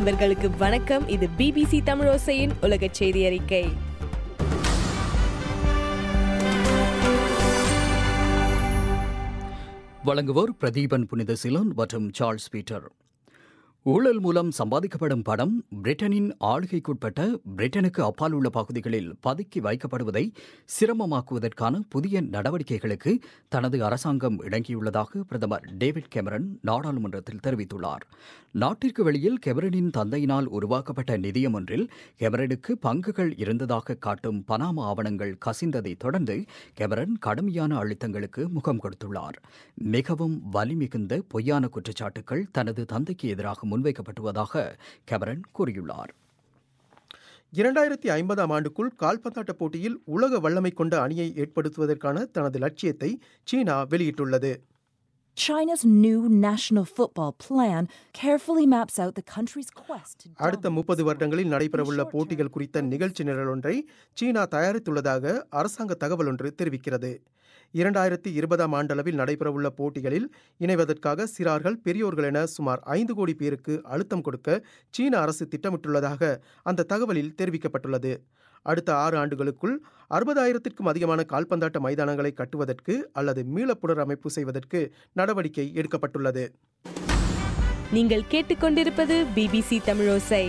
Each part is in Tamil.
நண்பர்களுக்கு வணக்கம் இது பிபிசி தமிழோசையின் உலக செய்தி அறிக்கை வழங்குவோர் பிரதீபன் புனித சிலோன் மற்றும் சார்ல்ஸ் பீட்டர் ஊழல் மூலம் சம்பாதிக்கப்படும் பணம் பிரிட்டனின் ஆளுகைக்குட்பட்ட பிரிட்டனுக்கு அப்பால் உள்ள பகுதிகளில் பதுக்கி வைக்கப்படுவதை சிரமமாக்குவதற்கான புதிய நடவடிக்கைகளுக்கு தனது அரசாங்கம் இணங்கியுள்ளதாக பிரதமர் டேவிட் கெமரன் நாடாளுமன்றத்தில் தெரிவித்துள்ளார் நாட்டிற்கு வெளியில் கெமரனின் தந்தையினால் உருவாக்கப்பட்ட நிதியம் ஒன்றில் கெமரனுக்கு பங்குகள் இருந்ததாக காட்டும் பனாமா ஆவணங்கள் கசிந்ததை தொடர்ந்து கெமரன் கடுமையான அழுத்தங்களுக்கு முகம் கொடுத்துள்ளார் மிகவும் வலிமிகுந்த பொய்யான குற்றச்சாட்டுகள் தனது தந்தைக்கு எதிராக முன்வைக்கப்பட்டுவதாக கெமரன் கூறியுள்ளார் இரண்டாயிரத்தி ஐம்பதாம் ஆண்டுக்குள் கால்பந்தாட்ட போட்டியில் உலக வல்லமை கொண்ட அணியை ஏற்படுத்துவதற்கான தனது லட்சியத்தை சீனா வெளியிட்டுள்ளது China's new national football plan carefully maps out the country's quest to அடுத்த முப்பது வருடங்களில் நடைபெறவுள்ள போட்டிகள் குறித்த நிகழ்ச்சி நிரல் ஒன்றை சீனா தயாரித்துள்ளதாக அரசாங்க தகவல் ஒன்று தெரிவிக்கிறது இரண்டாயிரத்தி இருபதாம் ஆண்டளவில் நடைபெறவுள்ள போட்டிகளில் இணைவதற்காக சிறார்கள் பெரியோர்கள் என சுமார் ஐந்து கோடி பேருக்கு அழுத்தம் கொடுக்க சீன அரசு திட்டமிட்டுள்ளதாக அந்த தகவலில் தெரிவிக்கப்பட்டுள்ளது அடுத்த ஆறு ஆண்டுகளுக்குள் அறுபதாயிரத்திற்கும் அதிகமான கால்பந்தாட்ட மைதானங்களை கட்டுவதற்கு அல்லது மீள புனரமைப்பு செய்வதற்கு நடவடிக்கை எடுக்கப்பட்டுள்ளது நீங்கள் கேட்டுக்கொண்டிருப்பது பிபிசி தமிழோசை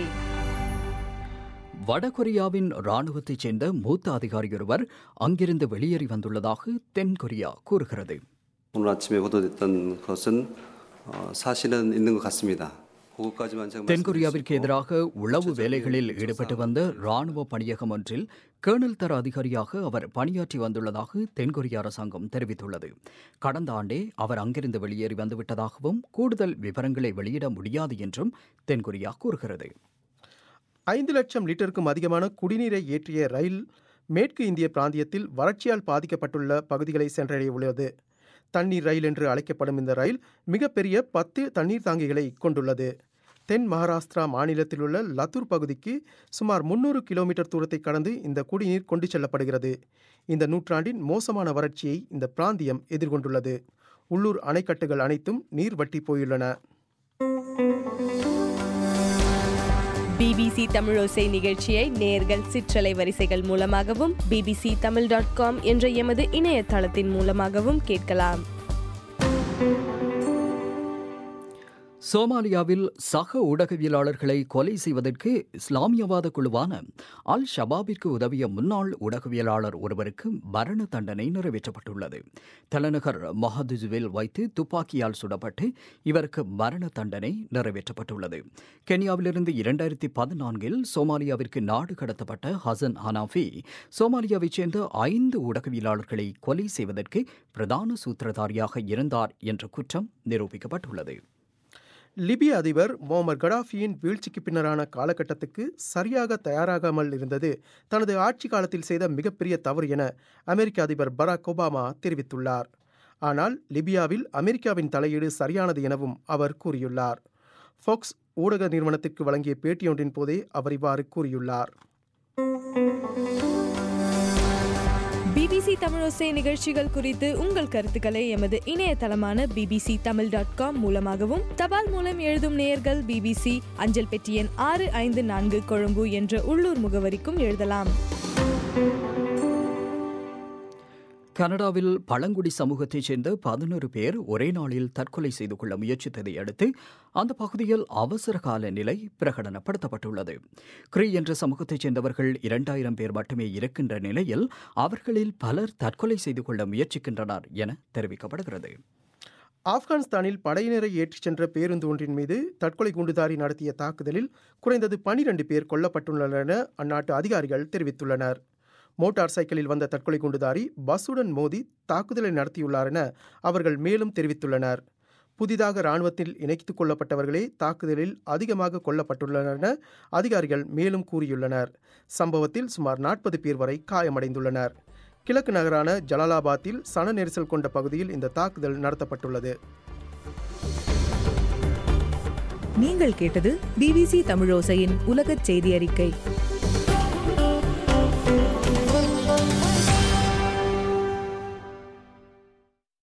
வடகொரியாவின் ராணுவத்தைச் சேர்ந்த மூத்த அதிகாரியொருவர் அங்கிருந்து வெளியேறி வந்துள்ளதாக தென்கொரியா கூறுகிறது 오늘 아침에 보도됐던 것은 어, 사실은 있는 것 같습니다. 그것까지만 제가 தென்கொரியாவிற்கு 말씀드릴 수 있고, எதிராக உளவு வேலைகளில் ஈடுபட்டு வந்த ராணுவ பணியகம் ஒன்றில் கேர்னல் தர அதிகாரியாக அவர் பணியாற்றி வந்துள்ளதாக தென்கொரிய அரசாங்கம் தெரிவித்துள்ளது கடந்த ஆண்டே அவர் அங்கிருந்து வெளியேறி வந்துவிட்டதாகவும் கூடுதல் விவரங்களை வெளியிட முடியாது என்றும் தென்கொரியா கூறுகிறது ஐந்து லட்சம் லிட்டருக்கும் அதிகமான குடிநீரை ஏற்றிய ரயில் மேற்கு இந்திய பிராந்தியத்தில் வறட்சியால் பாதிக்கப்பட்டுள்ள பகுதிகளை சென்றடைய உள்ளது தண்ணீர் ரயில் என்று அழைக்கப்படும் இந்த ரயில் மிகப்பெரிய பத்து தண்ணீர் தாங்கிகளை கொண்டுள்ளது தென் மகாராஷ்டிரா மாநிலத்தில் உள்ள லத்தூர் பகுதிக்கு சுமார் முன்னூறு கிலோமீட்டர் தூரத்தை கடந்து இந்த குடிநீர் கொண்டு செல்லப்படுகிறது இந்த நூற்றாண்டின் மோசமான வறட்சியை இந்த பிராந்தியம் எதிர்கொண்டுள்ளது உள்ளூர் அணைக்கட்டுகள் அனைத்தும் நீர் வற்றி போயுள்ளன பிபிசி தமிழோசை நிகழ்ச்சியை நேர்கள் சிற்றலை வரிசைகள் மூலமாகவும் பிபிசி தமிழ் டாட் காம் என்ற எமது இணையதளத்தின் மூலமாகவும் கேட்கலாம் சோமாலியாவில் சக ஊடகவியலாளர்களை கொலை செய்வதற்கு இஸ்லாமியவாத குழுவான அல் ஷபாபிற்கு உதவிய முன்னாள் ஊடகவியலாளர் ஒருவருக்கு மரண தண்டனை நிறைவேற்றப்பட்டுள்ளது தலைநகர் மொஹதுஜுவில் வைத்து துப்பாக்கியால் சுடப்பட்டு இவருக்கு மரண தண்டனை நிறைவேற்றப்பட்டுள்ளது கென்யாவிலிருந்து இரண்டாயிரத்தி பதினான்கில் சோமாலியாவிற்கு நாடு கடத்தப்பட்ட ஹசன் ஹனாஃபி சோமாலியாவைச் சேர்ந்த ஐந்து ஊடகவியலாளர்களை கொலை செய்வதற்கு பிரதான சூத்திரதாரியாக இருந்தார் என்ற குற்றம் நிரூபிக்கப்பட்டுள்ளது லிபிய அதிபர் மோமர் கடாஃபியின் வீழ்ச்சிக்கு பின்னரான காலகட்டத்துக்கு சரியாக தயாராகாமல் இருந்தது தனது ஆட்சி காலத்தில் செய்த மிகப்பெரிய தவறு என அமெரிக்க அதிபர் பராக் ஒபாமா தெரிவித்துள்ளார் ஆனால் லிபியாவில் அமெரிக்காவின் தலையீடு சரியானது எனவும் அவர் கூறியுள்ளார் ஃபாக்ஸ் ஊடக நிறுவனத்திற்கு வழங்கிய பேட்டியொன்றின் போதே அவர் இவ்வாறு கூறியுள்ளார் பிபிசி தமிழோசை நிகழ்ச்சிகள் குறித்து உங்கள் கருத்துக்களை எமது இணையதளமான பிபிசி தமிழ் டாட் காம் மூலமாகவும் தபால் மூலம் எழுதும் நேயர்கள் பிபிசி அஞ்சல் பெட்டி எண் ஆறு ஐந்து நான்கு கொழும்பு என்ற உள்ளூர் முகவரிக்கும் எழுதலாம் கனடாவில் பழங்குடி சமூகத்தைச் சேர்ந்த பதினோரு பேர் ஒரே நாளில் தற்கொலை செய்து கொள்ள முயற்சித்ததை அடுத்து அந்த பகுதியில் அவசர கால நிலை பிரகடனப்படுத்தப்பட்டுள்ளது கிரி என்ற சமூகத்தைச் சேர்ந்தவர்கள் இரண்டாயிரம் பேர் மட்டுமே இருக்கின்ற நிலையில் அவர்களில் பலர் தற்கொலை செய்து கொள்ள முயற்சிக்கின்றனர் என தெரிவிக்கப்படுகிறது ஆப்கானிஸ்தானில் படையினரை ஏற்றிச் சென்ற பேருந்து ஒன்றின் மீது தற்கொலை குண்டுதாரி நடத்திய தாக்குதலில் குறைந்தது பனிரெண்டு பேர் கொல்லப்பட்டுள்ளனர் என அந்நாட்டு அதிகாரிகள் தெரிவித்துள்ளனர் மோட்டார் சைக்கிளில் வந்த தற்கொலை குண்டுதாரி பஸ்ஸுடன் மோதி தாக்குதலை நடத்தியுள்ளார் என அவர்கள் மேலும் தெரிவித்துள்ளனர் புதிதாக இராணுவத்தில் இணைத்துக் கொள்ளப்பட்டவர்களே தாக்குதலில் அதிகமாக கொல்லப்பட்டுள்ளனர் என அதிகாரிகள் மேலும் கூறியுள்ளனர் சம்பவத்தில் சுமார் நாற்பது பேர் வரை காயமடைந்துள்ளனர் கிழக்கு நகரான ஜலாலாபாத்தில் சன நெரிசல் கொண்ட பகுதியில் இந்த தாக்குதல் நடத்தப்பட்டுள்ளது நீங்கள் கேட்டது பிபிசி தமிழோசையின் உலகச் செய்தி அறிக்கை